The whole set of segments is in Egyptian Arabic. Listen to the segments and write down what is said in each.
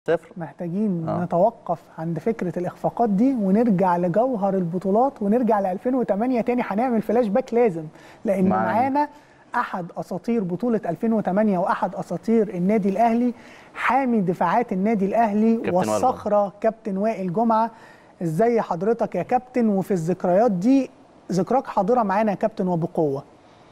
صفر محتاجين آه. نتوقف عند فكره الاخفاقات دي ونرجع لجوهر البطولات ونرجع ل 2008 تاني هنعمل فلاش باك لازم لان معانا. معانا احد اساطير بطوله 2008 واحد اساطير النادي الاهلي حامي دفاعات النادي الاهلي كابتن وائل والصخره كابتن وائل جمعه ازاي حضرتك يا كابتن وفي الذكريات دي ذكراك حاضره معانا يا كابتن وبقوه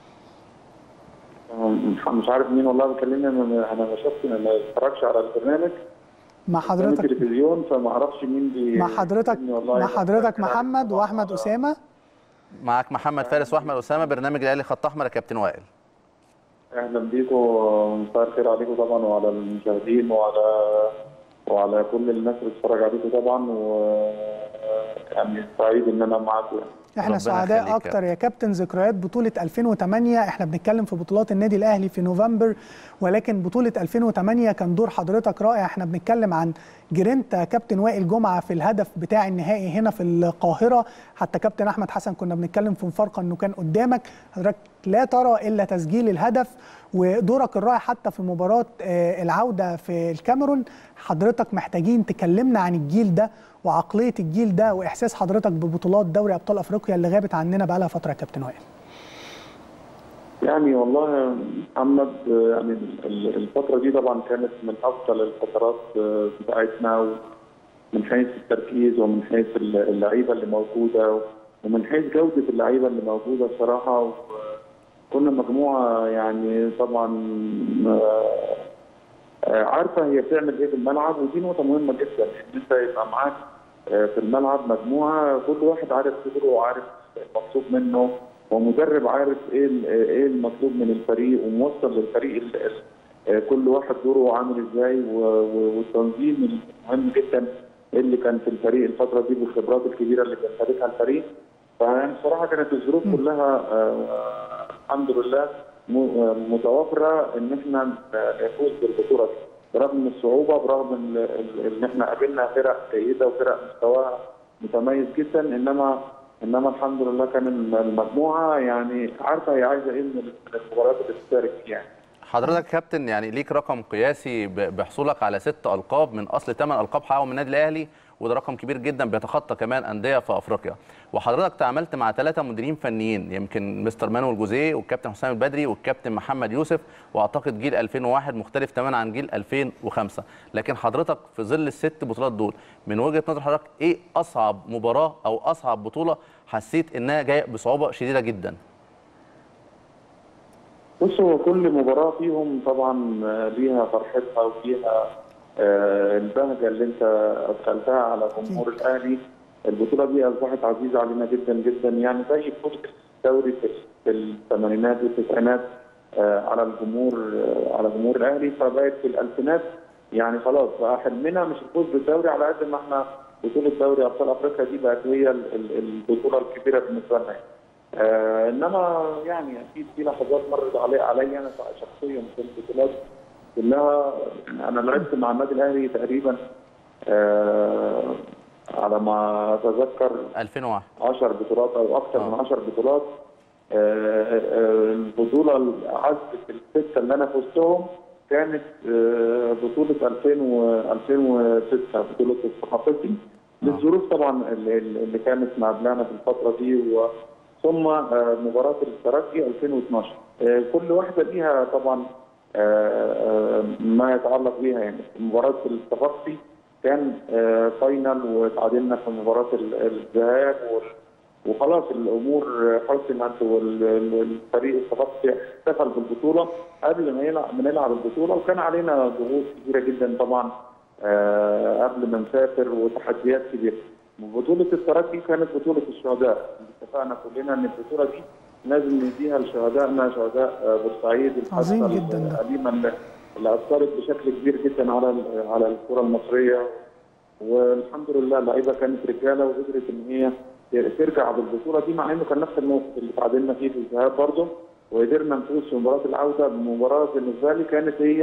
مش مش عارف مين والله بيكلمني انا انا ما شفت ما اتفرجش على البرنامج مع قدام حضرتك التلفزيون فما اعرفش مين بي مع حضرتك بيكلمني والله. مع حضرتك كان محمد عارف واحمد طبعاً. اسامه معاك محمد فارس واحمد اسامه برنامج الاهلي خط احمر يا كابتن وائل اهلا بيكم مساء الخير عليكم طبعا وعلى المشاهدين وعلى وعلى كل الناس اللي بتتفرج عليكم طبعا و يعني سعيد ان انا معاكم يعني. احنا ربنا سعداء يخليك يا اكتر يا كابتن ذكريات بطوله 2008 احنا بنتكلم في بطولات النادي الاهلي في نوفمبر ولكن بطوله 2008 كان دور حضرتك رائع احنا بنتكلم عن جرينتا كابتن وائل جمعه في الهدف بتاع النهائي هنا في القاهره حتى كابتن احمد حسن كنا بنتكلم في مفارقه انه كان قدامك حضرتك لا ترى الا تسجيل الهدف ودورك الرائع حتى في مباراه آه، العوده في الكاميرون حضرتك محتاجين تكلمنا عن الجيل ده وعقليه الجيل ده واحساس حضرتك ببطولات دوري ابطال افريقيا اللي غابت عننا بقالها فتره يا كابتن وائل يعني والله يا محمد آه، يعني ال- الفترة دي طبعا كانت من أفضل الفترات آه، بتاعتنا من حيث التركيز ومن حيث ال- اللعيبة اللي موجودة ومن حيث جودة اللعيبة اللي موجودة بصراحة كنا مجموعة يعني طبعا آه، آه، عارفة هي بتعمل إيه في الملعب ودي نقطة مهمة جدا إن أنت يبقى معاك آه، في الملعب مجموعة كل واحد عارف قدره وعارف المطلوب منه ومدرب عارف ايه ال- ايه المطلوب من الفريق وموصل للفريق ال- ال- آه، كل واحد دوره عامل ازاي و- و- والتنظيم المهم جدا اللي كان في الفريق الفتره دي بالخبرات الكبيره اللي كان خدتها الفريق فيعني بصراحه كانت الظروف كلها آه، الحمد لله م- آه، متوافره ان احنا نفوز بالبطوله دي برغم الصعوبه برغم ال- ال- ان احنا قابلنا فرق جيده وفرق مستواها متميز جدا انما انما الحمد لله كان المجموعه يعني عارفه هي عايزه ايه من المباريات اللي بتشارك فيها يعني. حضرتك يا كابتن يعني ليك رقم قياسي ب- بحصولك على ست القاب من اصل ثمان القاب حققهم النادي الاهلي وده رقم كبير جدا بيتخطى كمان انديه في افريقيا وحضرتك تعاملت مع ثلاثه مديرين فنيين يمكن مستر مانويل جوزيه والكابتن حسام البدري والكابتن محمد يوسف واعتقد جيل 2001 مختلف تماما عن جيل 2005 لكن حضرتك في ظل الست بطولات دول من وجهه نظر حضرتك ايه اصعب مباراه او اصعب بطوله حسيت انها جايه بصعوبه شديده جدا بص هو كل مباراه فيهم طبعا آه، ليها فرحتها وفيها آه، البهجه اللي انت ادخلتها على جمهور الاهلي البطوله دي اصبحت عزيزه علينا جدا جدا يعني زي بطوله الدوري في في الثمانينات والتسعينات آه، على الجمهور آه، على جمهور الاهلي فبقت في الالفينات يعني خلاص بقى حلمنا مش الفوز بالدوري على قد ما احنا بطوله دوري ابطال افريقيا دي بقت هي ال- ال- البطوله الكبيره بالنسبه لنا يعني. آه انما يعني اكيد في لحظات مرت علي عليا انا شخصيا في البطولات كلها انا لعبت مع النادي الاهلي تقريبا آه على ما اتذكر 2001 10 بطولات او اكثر آه. من 10 بطولات آه، آه، البطوله الاعز في السته اللي انا فزتهم كانت آه، بطوله 2000 و 2006 بطوله الصحافي للظروف طبعا اللي, اللي كانت مقابلانا في الفتره دي و ثم آه، مباراه الترجي 2012 آه، كل واحده ليها طبعا آه، آه، ما يتعلق بيها يعني مباراه الصفاقسي كان آه، فاينل وتعادلنا في مباراه ال- الذهاب وال- وخلاص الامور حسمت والفريق الصفاقسي احتفل بالبطوله قبل ما يلعب ما نلعب البطوله وكان علينا ضغوط كبيره جدا طبعا آه، قبل ما نسافر وتحديات كبيره. بطوله الترجي كانت بطوله الشهداء اتفقنا كلنا ان البطوله دي لازم نديها لشهدائنا شهداء آه، بورسعيد عظيم الحادثة جدا ده. الأليمة اللي- اللي اثرت بشكل كبير جدا على ال- على الكره المصريه والحمد لله اللعيبه كانت رجاله وقدرت ان هي ترجع بالبطوله دي مع انه كان نفس الموقف اللي تعادلنا فيه في الذهاب برضه وقدرنا نفوز في مباراه العوده بمباراه بالنسبه لي كانت هي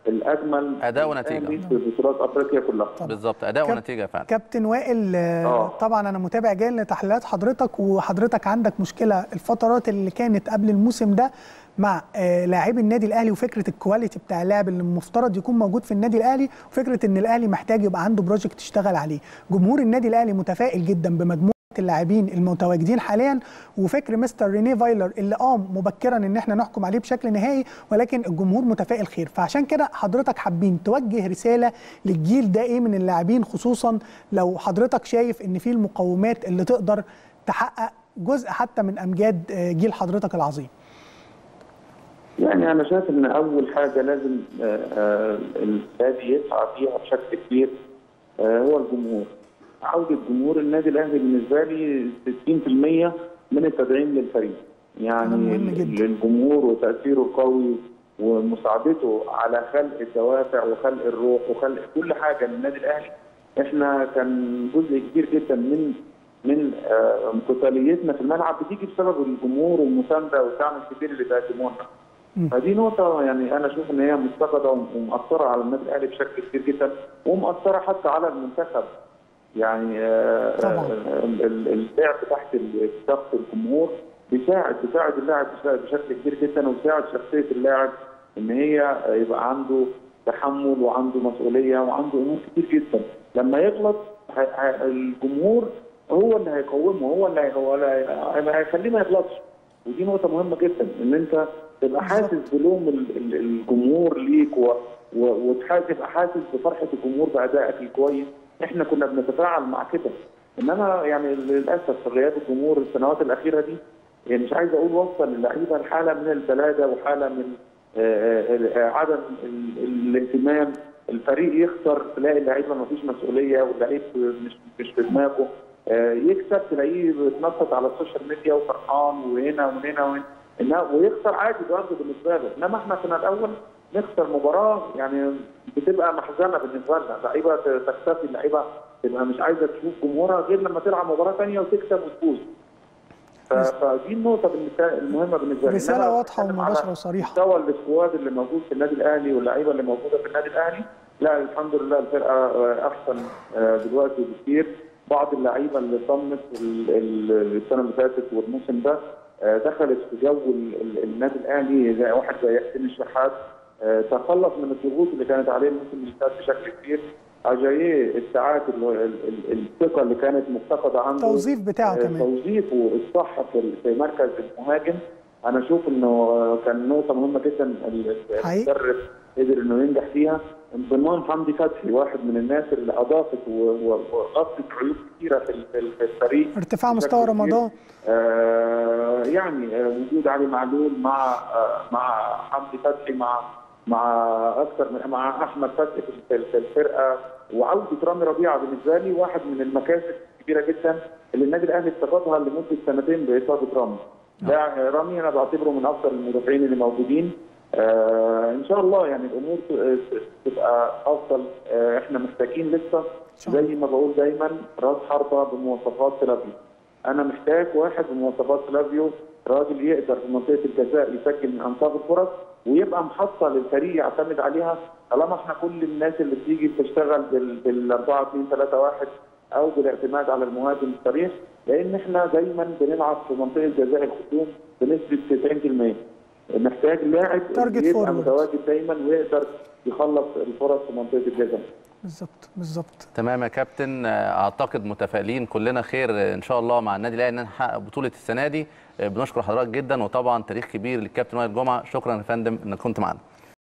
الاجمل أداء ونتيجة. الأهلي في بطولات افريقيا كلها بالظبط اداء كاب- ونتيجه فعلا كابتن وائل آه، آه. طبعا انا متابع جاي لتحليلات حضرتك وحضرتك عندك مشكله الفترات اللي كانت قبل الموسم ده مع آه، لاعبي النادي الاهلي وفكره الكواليتي بتاع اللاعب اللي المفترض يكون موجود في النادي الاهلي وفكره ان الاهلي محتاج يبقى عنده بروجكت يشتغل عليه جمهور النادي الاهلي متفائل جدا بمجموعه اللاعبين المتواجدين حاليا وفكر مستر ريني فايلر اللي اه مبكرا ان احنا نحكم عليه بشكل نهائي ولكن الجمهور متفائل خير فعشان كده حضرتك حابين توجه رساله للجيل ده ايه من اللاعبين خصوصا لو حضرتك شايف ان في المقومات اللي تقدر تحقق جزء حتى من امجاد آه، جيل حضرتك العظيم يعني انا شايف ان اول حاجه لازم آه، آه، النادي يسعى فيها بشكل كبير آه، هو الجمهور عوده جمهور النادي الاهلي بالنسبه لي 60% من التدعيم للفريق يعني كلام مهم جدا. للجمهور وتاثيره القوي ومساعدته على خلق الدوافع وخلق الروح وخلق كل حاجه للنادي الاهلي احنا كان جزء كبير جدا من من آه، قتاليتنا في الملعب بتيجي بسبب الجمهور والمسانده والدعم الكبير اللي بيقدموه لنا. فدي نقطة يعني أنا أشوف إن هي مفتقدة ومؤثرة على النادي الأهلي بشكل كبير جدا ومؤثرة حتى على المنتخب. يعني آه، طبعاً. آه، ال- ال- اللعب تحت ال- ضغط الجمهور بيساعد بيساعد اللاعب بيساعد بشكل كبير جدا وبيساعد شخصية اللاعب إن هي يبقى عنده تحمل وعنده مسؤولية وعنده أمور كتير جدا. لما يغلط هي- هي- الجمهور هو اللي هيقومه هو اللي هي- هو اللي هي- هيخليه ما يغلطش. ودي نقطة مهمة جدا إن أنت تبقى حاسس بلوم ال- ال- الجمهور ليك و... و... وتحاسب تبقى حاسس بفرحة الجمهور بأدائك الكويس، إحنا كنا بنتفاعل مع كده. إنما يعني للأسف في غياب الجمهور السنوات الأخيرة دي يعني مش عايز أقول وصل اللعيبة لحالة من البلادة وحالة من آه، آه، آه، عدم ال- الاهتمام الفريق يخسر تلاقي اللعيبه ما فيش مسؤوليه واللعيب مش مش في دماغه آه، يكسب تلاقيه بيتنطط على السوشيال ميديا وفرحان وهنا وهنا وهنا إنها- ويخسر عادي برضه بالنسبه له انما احنا كنا الاول نخسر مباراه يعني بتبقى محزنه بالنسبه لنا لعيبه تختفي اللعيبه تبقى مش عايزه تشوف جمهورها غير لما تلعب مباراه ثانيه وتكسب وتفوز ف- فدي النقطه بالنسبه المهمه بالنسبه لي رسالة إنما واضحة بتكلم على ومباشرة وصريحة. مستوى السكواد اللي موجود في النادي الاهلي واللعيبه اللي موجوده في النادي الاهلي لا الحمد لله الفرقه آه، احسن آه، دلوقتي بكتير بعض اللعيبه اللي صمت ال- ال- السنه اللي فاتت والموسم ده آه، دخلت في جو ال- ال- النادي الاهلي زي واحد زي حسين الشحات آه، تخلص من الضغوط اللي كانت عليه الموسم اللي فات بشكل كبير اجاييه استعاد ال- ال- ال- الثقه اللي كانت مفتقده عنده التوظيف بتاعه آه، كمان. توظيفه الصح في في مركز المهاجم انا اشوف انه كان نقطه مهمه جدا ال- حقيقي. المدرب قدر انه ينجح فيها انضمام حمدي فتحي واحد من الناس اللي اضافت و- و- وغطت عيوب كثيره في ال- في ال- في الفريق ارتفاع بشكل مستوى كبير. رمضان آه يعني آه وجود علي معلول مع آه مع حمدي فتحي مع مع اكثر من مع احمد فتحي في ال- في الفرقه وعوده رامي ربيعه بالنسبه لي واحد من المكاسب الكبيره جدا اللي النادي الاهلي افتقدها لمده سنتين باصابه رامي. ده رامي انا بعتبره من افضل المدافعين اللي موجودين آه ان شاء الله يعني الامور ت- تبقى افضل آه احنا محتاجين لسه شاء الله. زي ما بقول دايما راس حربه بمواصفات سلافيو انا محتاج واحد بمواصفات سلافيو راجل يقدر في منطقه الجزاء يسجل من انصاف الفرص ويبقى محطه للفريق يعتمد عليها طالما احنا كل الناس اللي بتيجي بتشتغل بال بال 4 2 3 1 او بالاعتماد على المهاجم الصريح لان احنا دايما بنلعب في منطقه جزاء الخصوم بنسبه 90% محتاج لاعب Target يبقى forward. متواجد دايما ويقدر يخلص الفرص في منطقه الجزاء بالظبط بالظبط تمام يا كابتن اعتقد متفائلين كلنا خير ان شاء الله مع النادي الاهلي ان نحقق بطوله السنه دي بنشكر حضرتك جدا وطبعا تاريخ كبير للكابتن وائل جمعه شكرا يا فندم انك كنت معنا